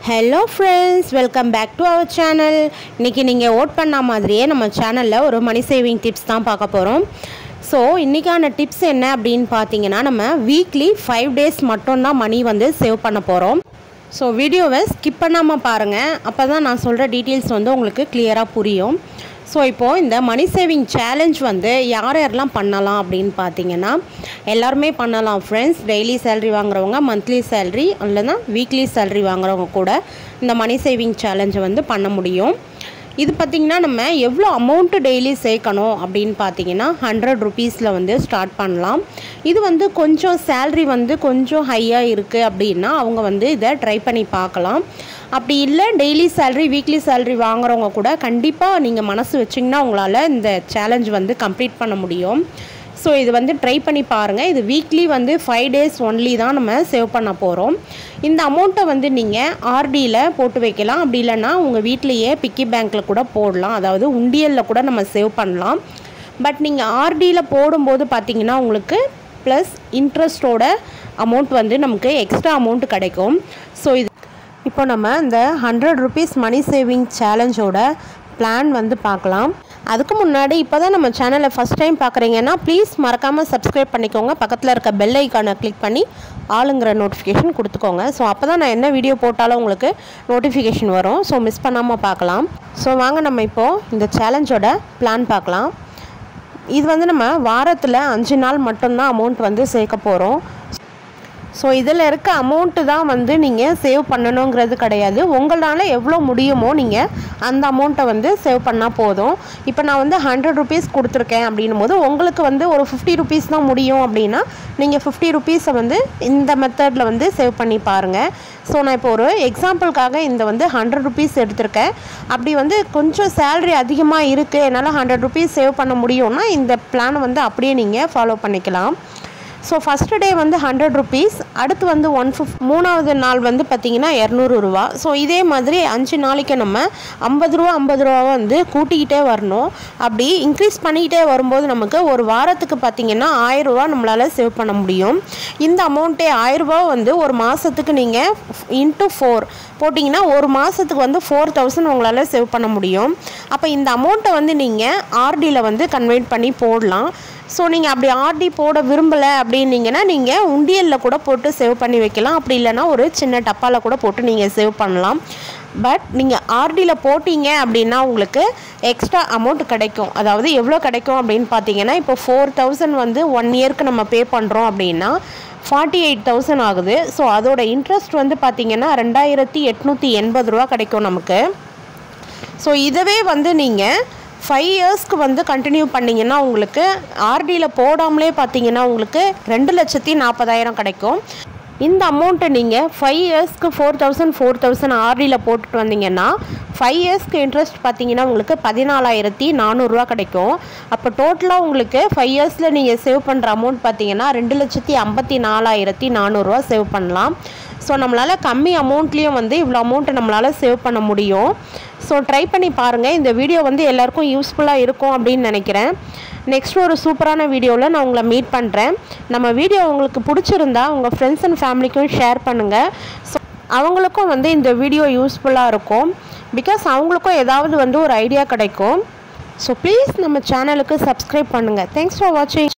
hello friends welcome back to our channel இன்றைக்கி நீங்கள் vote பண்ண மாதிரியே நம்ம சேனலில் ஒரு மணி சேவிங் டிப்ஸ் தான் பார்க்க போகிறோம் ஸோ இன்றைக்கான டிப்ஸ் என்ன அப்படின்னு பார்த்தீங்கன்னா நம்ம வீக்லி ஃபைவ் டேஸ் மட்டும்தான் மணி வந்து சேவ் பண்ண போகிறோம் ஸோ வீடியோவை ஸ்கிப் பண்ணாமல் பாருங்கள் அப்போ தான் நான் சொல்கிற டீட்டெயில்ஸ் வந்து உங்களுக்கு கிளியராக புரியும் ஸோ இப்போது இந்த மணி சேவிங் சேலஞ்ச் வந்து யார் யாரெல்லாம் பண்ணலாம் அப்படின்னு பார்த்தீங்கன்னா எல்லாருமே பண்ணலாம் ஃப்ரெண்ட்ஸ் டெய்லி சேலரி வாங்குறவங்க மந்த்லி சேலரி இல்லைன்னா வீக்லி சேலரி வாங்குறவங்க கூட இந்த மணி சேவிங் சேலஞ்சை வந்து பண்ண முடியும் இது பார்த்திங்கன்னா நம்ம எவ்வளோ அமௌண்ட்டு டெய்லி சேர்க்கணும் அப்படின்னு பார்த்தீங்கன்னா ஹண்ட்ரட் ருபீஸில் வந்து ஸ்டார்ட் பண்ணலாம் இது வந்து கொஞ்சம் சேல்ரி வந்து கொஞ்சம் ஹையாக இருக்குது அப்படின்னா அவங்க வந்து இதை ட்ரை பண்ணி பார்க்கலாம் அப்படி இல்லை டெய்லி சேல்ரி வீக்லி சேல்ரி வாங்குறவங்க கூட கண்டிப்பாக நீங்கள் மனசு வச்சிங்கன்னா உங்களால் இந்த சேலஞ்ச் வந்து கம்ப்ளீட் பண்ண முடியும் ஸோ இது வந்து ட்ரை பண்ணி பாருங்கள் இது வீக்லி வந்து ஃபைவ் டேஸ் ஒன்லி தான் நம்ம சேவ் பண்ண போகிறோம் இந்த அமௌண்ட்டை வந்து நீங்கள் ஆர்டியில் போட்டு வைக்கலாம் அப்படி இல்லைன்னா உங்கள் வீட்லேயே பிக்கி பேங்க்கில் கூட போடலாம் அதாவது உண்டியலில் கூட நம்ம சேவ் பண்ணலாம் பட் நீங்கள் ஆர்டியில் போடும்போது பார்த்தீங்கன்னா உங்களுக்கு ப்ளஸ் இன்ட்ரெஸ்ட்டோட அமௌண்ட் வந்து நமக்கு எக்ஸ்ட்ரா அமௌண்ட் கிடைக்கும் ஸோ இது இப்போ நம்ம இந்த ஹண்ட்ரட் ருபீஸ் மணி சேவிங் சேலஞ்சோட பிளான் வந்து பார்க்கலாம் அதுக்கு முன்னாடி இப்போ தான் நம்ம சேனலை ஃபஸ்ட் டைம் பார்க்குறீங்கன்னா ப்ளீஸ் மறக்காமல் சப்ஸ்கிரைப் பண்ணிக்கோங்க பக்கத்தில் இருக்க பெல் ஐக்கானை கிளிக் பண்ணி ஆளுங்கிற நோட்டிஃபிகேஷன் கொடுத்துக்கோங்க ஸோ அப்போ தான் நான் என்ன வீடியோ போட்டாலும் உங்களுக்கு நோட்டிஃபிகேஷன் வரும் ஸோ மிஸ் பண்ணாமல் பார்க்கலாம் ஸோ வாங்க நம்ம இப்போது இந்த சேலஞ்சோட பிளான் பார்க்கலாம் இது வந்து நம்ம வாரத்தில் அஞ்சு நாள் மட்டும்தான் அமௌண்ட் வந்து சேர்க்க போகிறோம் ஸோ இதில் இருக்க அமௌண்ட்டு தான் வந்து நீங்கள் சேவ் பண்ணணுங்கிறது கிடையாது உங்களால் எவ்வளோ முடியுமோ நீங்கள் அந்த அமௌண்ட்டை வந்து சேவ் பண்ணால் போதும் இப்போ நான் வந்து ஹண்ட்ரட் ருபீஸ் கொடுத்துருக்கேன் அப்படின்னும் போது உங்களுக்கு வந்து ஒரு ஃபிஃப்டி ருபீஸ் தான் முடியும் அப்படின்னா நீங்கள் ஃபிஃப்டி ருபீஸை வந்து இந்த மெத்தடில் வந்து சேவ் பண்ணி பாருங்கள் ஸோ நான் இப்போ ஒரு எக்ஸாம்பிளுக்காக இந்த வந்து ஹண்ட்ரட் ருபீஸ் எடுத்திருக்கேன் அப்படி வந்து கொஞ்சம் சேல்ரி அதிகமாக இருக்குது என்னால் ஹண்ட்ரட் ருபீஸ் சேவ் பண்ண முடியும்னா இந்த பிளானை வந்து அப்படியே நீங்கள் ஃபாலோ பண்ணிக்கலாம் ஸோ ஃபஸ்ட்டு டே வந்து ஹண்ட்ரட் ருபீஸ் அடுத்து வந்து ஒன் ஃபிஃப்ட் மூணாவது நாள் வந்து பார்த்திங்கன்னா இரநூறு ரூபா ஸோ இதே மாதிரி அஞ்சு நாளைக்கு நம்ம ஐம்பது ரூபா ஐம்பது ரூபா வந்து கூட்டிக்கிட்டே வரணும் அப்படி இன்க்ரீஸ் பண்ணிக்கிட்டே வரும்போது நமக்கு ஒரு வாரத்துக்கு பார்த்திங்கன்னா ஆயிரரூவா நம்மளால் சேவ் பண்ண முடியும் இந்த அமௌண்ட்டே ஆயிரரூபா வந்து ஒரு மாதத்துக்கு நீங்கள் இன்ட்டு ஃபோர் போட்டிங்கன்னா ஒரு மாதத்துக்கு வந்து ஃபோர் தௌசண்ட் உங்களால் சேவ் பண்ண முடியும் அப்போ இந்த அமௌண்ட்டை வந்து நீங்கள் ஆர்டியில் வந்து கன்வெர்ட் பண்ணி போடலாம் ஸோ நீங்கள் அப்படி ஆர்டி போட விரும்பலை அப்படின்னீங்கன்னா நீங்கள் உண்டியலில் கூட போட்டு சேவ் பண்ணி வைக்கலாம் அப்படி இல்லைன்னா ஒரு சின்ன டப்பாவில் கூட போட்டு நீங்கள் சேவ் பண்ணலாம் பட் நீங்கள் ஆர்டியில் போட்டிங்க அப்படின்னா உங்களுக்கு எக்ஸ்ட்ரா அமௌண்ட் கிடைக்கும் அதாவது எவ்வளோ கிடைக்கும் அப்படின்னு பார்த்தீங்கன்னா இப்போ ஃபோர் தௌசண்ட் வந்து ஒன் இயர்க்கு நம்ம பே பண்ணுறோம் அப்படின்னா ஃபார்ட்டி எயிட் தௌசண்ட் ஆகுது ஸோ அதோட இன்ட்ரெஸ்ட் வந்து பார்த்திங்கன்னா ரெண்டாயிரத்தி எட்நூற்றி எண்பது ரூபா கிடைக்கும் நமக்கு ஸோ இதுவே வந்து நீங்கள் ஃபைவ் இயர்ஸ்க்கு வந்து கண்டினியூ பண்ணிங்கன்னா உங்களுக்கு ஆர்டியில் போடாமலே பார்த்தீங்கன்னா உங்களுக்கு ரெண்டு லட்சத்தி நாற்பதாயிரம் கிடைக்கும் இந்த அமௌண்ட்டை நீங்கள் ஃபைவ் இயர்ஸ்க்கு ஃபோர் தௌசண்ட் ஃபோர் தௌசண்ட் ஆர்டியில் போட்டுட்டு வந்தீங்கன்னா ஃபைவ் இயர்ஸ்க்கு இன்ட்ரெஸ்ட் பார்த்தீங்கன்னா உங்களுக்கு பதினாலாயிரத்தி நானூறுரூவா கிடைக்கும் அப்போ டோட்டலாக உங்களுக்கு ஃபைவ் இயர்ஸில் நீங்கள் சேவ் பண்ணுற அமௌண்ட் பார்த்தீங்கன்னா ரெண்டு லட்சத்தி ஐம்பத்தி நாலாயிரத்தி நானூறுரூவா சேவ் பண்ணலாம் ஸோ நம்மளால் கம்மி அமௌண்ட்லேயும் வந்து இவ்வளோ அமௌண்ட்டை நம்மளால் சேவ் பண்ண முடியும் ஸோ ட்ரை பண்ணி பாருங்கள் இந்த வீடியோ வந்து எல்லாருக்கும் யூஸ்ஃபுல்லாக இருக்கும் அப்படின்னு நினைக்கிறேன் நெக்ஸ்ட் ஒரு சூப்பரான வீடியோவில் நான் உங்களை மீட் பண்ணுறேன் நம்ம வீடியோ உங்களுக்கு பிடிச்சிருந்தா உங்கள் ஃப்ரெண்ட்ஸ் அண்ட் ஃபேமிலிக்கும் ஷேர் பண்ணுங்கள் ஸோ அவங்களுக்கும் வந்து இந்த வீடியோ யூஸ்ஃபுல்லாக இருக்கும் பிகாஸ் அவங்களுக்கும் ஏதாவது வந்து ஒரு ஐடியா கிடைக்கும் ஸோ ப்ளீஸ் நம்ம சேனலுக்கு சப்ஸ்கிரைப் பண்ணுங்கள் தேங்க்ஸ் ஃபார் வாட்சிங்